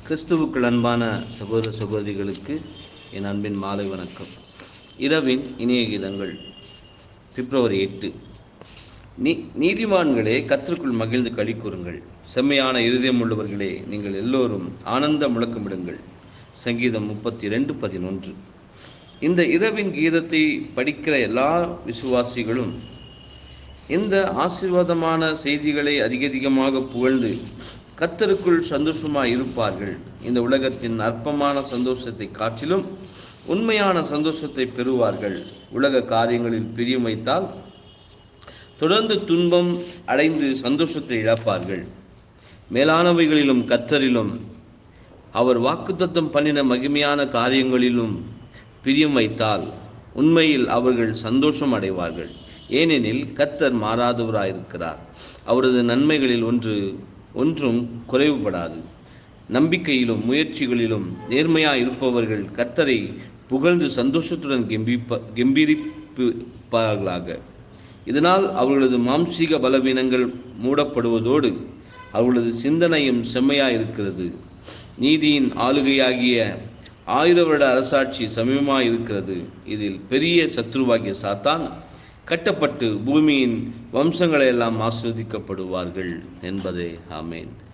கிறிஸ்துவுக்குள் அன்பான சகோதர சகோதரிகளுக்கு என் அன்பின் மாலை வணக்கம் இரவின் இணைய கீதங்கள் பிப்ரவரி எட்டு நீ நீதிமான்களே கத்திற்குள் மகிழ்ந்து களி கூறுங்கள் செம்மையான இருதயம் உள்ளவர்களே நீங்கள் எல்லோரும் ஆனந்த முழக்கமிடுங்கள் சங்கீதம் முப்பத்தி ரெண்டு பதினொன்று இந்த இரவின் கீதத்தை படிக்கிற எல்லா விசுவாசிகளும் இந்த ஆசீர்வாதமான செய்திகளை அதிகதிகமாக புகழ்ந்து கத்தருக்குள் சந்தோஷமாய் இருப்பார்கள் இந்த உலகத்தின் அற்பமான சந்தோஷத்தை காட்டிலும் உண்மையான சந்தோஷத்தை பெறுவார்கள் உலக காரியங்களில் பிரியம் வைத்தால் தொடர்ந்து துன்பம் அடைந்து சந்தோஷத்தை இழப்பார்கள் மேலானவைகளிலும் கத்தரிலும் அவர் வாக்குத்தத்தம் பண்ணின மகிமையான காரியங்களிலும் பிரியம் வைத்தால் உண்மையில் அவர்கள் சந்தோஷம் அடைவார்கள் ஏனெனில் கத்தர் மாறாதவராயிருக்கிறார் அவரது நன்மைகளில் ஒன்று ஒன்றும் குறைவுபடாது நம்பிக்கையிலும் முயற்சிகளிலும் நேர்மையாக இருப்பவர்கள் கத்தரை புகழ்ந்து சந்தோஷத்துடன் கெம்பிப்ப கெம்பீரிப்பார்களாக இதனால் அவர்களது மாம்சீக பலவீனங்கள் மூடப்படுவதோடு அவர்களது சிந்தனையும் செம்மையாக இருக்கிறது நீதியின் ஆளுகையாகிய ஆயிர வருட அரசாட்சி சமீபமாக இருக்கிறது இதில் பெரிய சத்ருவாகிய சாத்தான் கட்டப்பட்டு பூமியின் வம்சங்களெல்லாம் ஆஸ்வதிக்கப்படுவார்கள் என்பதே ஆமேன்